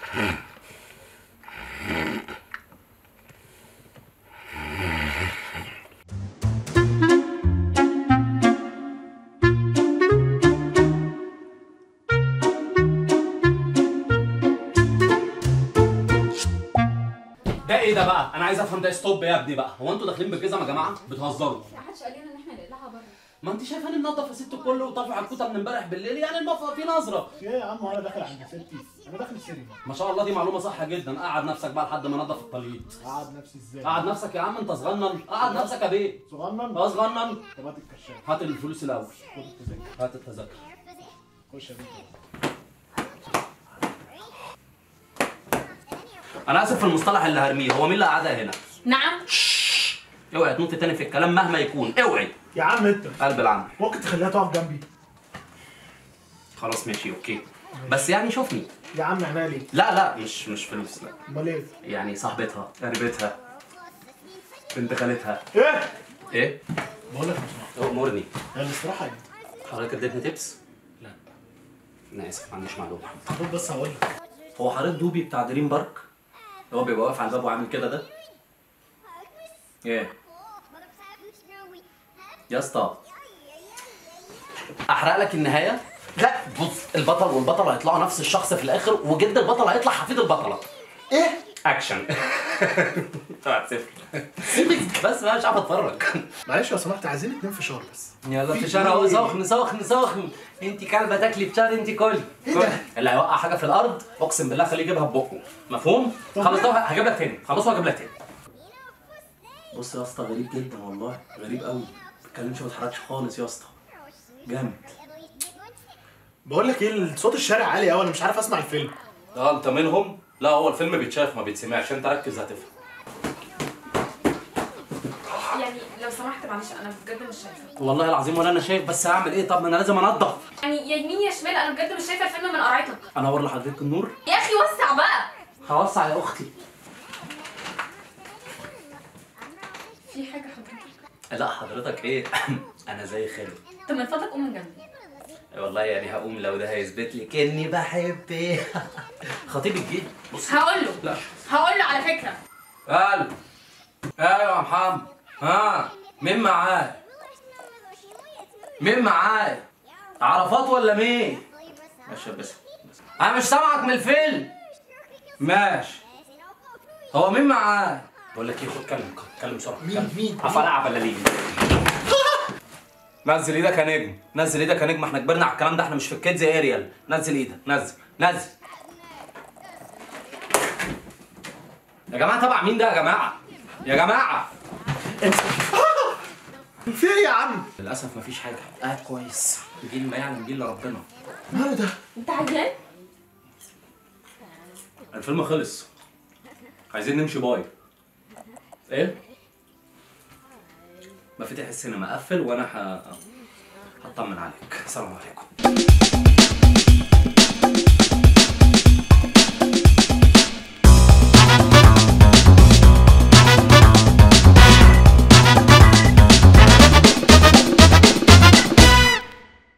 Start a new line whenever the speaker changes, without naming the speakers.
ده ايه ده بقى؟ انا عايز افهم ده ستوب يا ابني بقى، هو انتوا داخلين بالجزم يا جماعه؟ بتهزروا
ما حدش قال لنا ان احنا نقلعها بره
ما انت شايفاني منضف يا ست الكل وطافي على الكوته من امبارح بالليل يعني المفروض في نظره
ايه يا عم وانا داخل عند ستي انا داخل السينما
ما شاء الله دي معلومه صح جدا قعد نفسك بقى لحد ما نضف الطليط
قعد نفسي ازاي
قعد نفسك يا عم انت صغنن قعد نفسك يا بيه
صغنن
اه صغنن
طب هات الكشاف
هات الفلوس الاول
خد التذاكر
هات التذاكر
خش يا بنت
انا اسف في المصطلح اللي هرميه هو مين اللي قعدها هنا
نعم
اوعي تنط تاني في الكلام مهما يكون اوعي
يا عم انت
قلب العم
ممكن تخليها تقف جنبي
خلاص ماشي اوكي بس يعني شوفني
يا عم عينيا ليه
لا لا مش مش فلوس لا
امال ايه
يعني صاحبتها قريبتها بنت خالتها
ايه
ايه
بقول لك مش محتاج
امرني
هي الاستراحه ايه
حضرتك اديتني تبس لا انا اسف ما عنديش معلومه
خد بس هقول لك
هو حضرتك دوبي بتاع دريم بارك هو بيبقى واقف على الباب وعامل كده ده ايه يا اسطى احرق لك النهايه لا بص البطل والبطله هيطلعوا نفس الشخص في الاخر وجد البطل هيطلع حفيد البطله
ايه
اكشن طلعت صفر بس بقى مش عارف اتفرج
معلش لو سمحت عايزين اتنين فشار بس
يلا فشار اهو سخن سخن سخن انت كلبه تاكلي فشار انت كلي
إيه ده؟
اللي هيوقع حاجه في الارض اقسم بالله خليه يجيبها ببقه مفهوم
طب
خلاص
ليه؟
ده هجيب لك تاني خلاص هجيب لك تاني بص يا اسطى غريب جدا والله غريب قوي ما بيتكلمش ما بيتحركش خالص يا اسطى جامد
بقول لك ايه صوت الشارع عالي قوي انا مش عارف اسمع الفيلم
اه انت منهم لا هو الفيلم بيتشاف ما بيتسمعش انت ركز هتفهم
يعني لو سمحت معلش انا بجد مش شايفه
والله العظيم ولا انا شايف بس هعمل ايه طب ما انا لازم انضف
يعني يا يمين يا شمال انا بجد مش شايفه الفيلم من قرعتك
انور لحضرتك النور
يا اخي وسع بقى
هوسع يا اختي
في حاجه حضرتك
لا حضرتك ايه انا زي خالد
طب من فضلك قوم من جنبي
والله يعني هقوم لو ده هيثبت لك اني بحبك خطيب الجيل بص
هقول له
لا
هقول له على فكره
قال ايوه يا محمد ها مين معاي مين معاي عرفات ولا مين ماشي بس بس. انا مش سامعك من الفيلم ماشي هو مين معاي بقول لك ايه خد كلم كلم بسرعه
مين- مين-
افلع بلالين نزل ايدك يا نجم نزل ايدك يا نجم احنا كبرنا على الكلام ده احنا مش في الكيدز اريال نزل ايدك نزل نزل يا جماعه تبع مين ده يا جماعه يا جماعه
في ايه يا عم
للاسف مفيش حاجه قاعد كويس جيل ما يعلم جيل ربنا
ماله ده
انت عيان
الفيلم خلص عايزين نمشي باي ايه مفاتيح السينما قفل وانا ه... هطمن عليك سلام عليكم